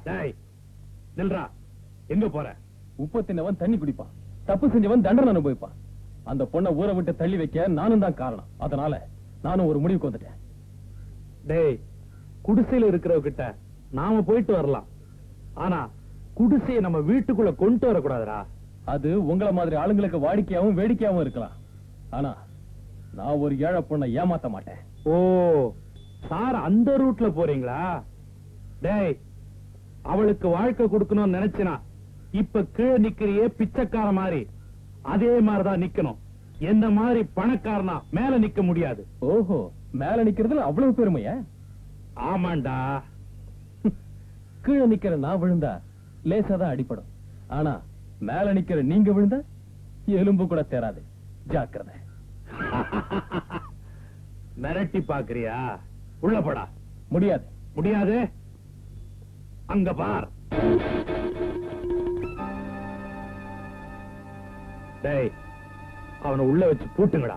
டேய் நில்றா எங்க போற உப்பு தின்னவன் தண்ணி குடிப்பான் தப்பு செஞ்சவன் தண்டனை அனுபவிப்பான் அந்த பொண்ணை ஊரை விட்டு தள்ளி வைக்க நானும் தான் காரணம் அதனால நானும் ஒரு முடிவுக்கு வந்துட்டேன் டேய் குடிசையில இருக்கிறவகிட்ட நாம போயிட்டு வரலாம் ஆனா குடிசையை நம்ம வீட்டுக்குள்ள கொண்டு வரக்கூடாதுடா அது உங்கள மாதிரி ஆளுங்களுக்கு வாடிக்கையாவும் வேடிக்கையாவும் இருக்கலாம் ஆனா நான் ஒரு ஏழை பொண்ணை ஏமாத்த மாட்டேன் ஓ சார் அந்த ரூட்ல போறீங்களா டேய் அவளுக்கு வாழ்க்கை கொடுக்கணும்னு நினைச்சினா இப்ப கீழே நிக்கிறியே பிச்சைக்கார மாதிரி அதே மாதிரிதான் நிக்கணும் என்ன மாதிரி பணக்காரனா மேல நிக்க முடியாது ஓஹோ மேல நிக்கிறதுல அவ்வளவு பெருமையா ஆமாண்டா கீழே நிக்கிற நான் விழுந்தா லேசா தான் அடிபடும் ஆனா மேல நிக்கிற நீங்க விழுந்தா எலும்பு கூட தேராது ஜாக்கிரதை மிரட்டி பாக்குறியா உள்ள போடா முடியாது முடியாது அங்க பார் டேய் அவனை உள்ள வச்சு பூட்டுங்கடா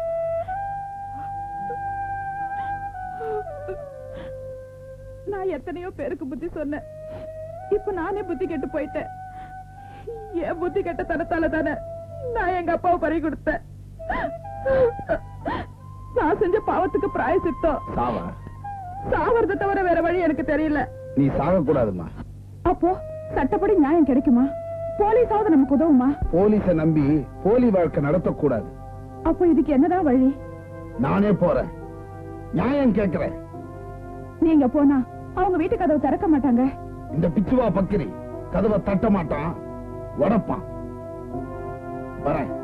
நான் எத்தனையோ பேருக்கு புத்தி சொன்னேன் இப்ப நானே புத்தி கெட்டு போயிட்டேன் என் புத்தி கெட்ட தனத்தால தானே நான் எங்க அப்பாவை பறி கொடுத்தேன் நான் செஞ்ச பாவத்துக்கு பிராயசித்தம் சாவ சாவறதை தவிர வேற வழி எனக்கு தெரியல நீ சாக கூடாதுமா அப்போ சட்டப்படி நியாயம் கிடைக்குமா போலீஸாவது நமக்கு உதவுமா போலீஸ நம்பி போலி வாழ்க்கை நடத்தக்கூடாது அப்போ இதுக்கு என்னதான் வழி நானே போறேன் நியாயம் கேட்கிறேன் நீங்க போனா அவங்க வீட்டு கதவு திறக்க மாட்டாங்க இந்த பிச்சுவா பக்கிரி கதவை தட்ட மாட்டான் உடைப்பான் வரேன்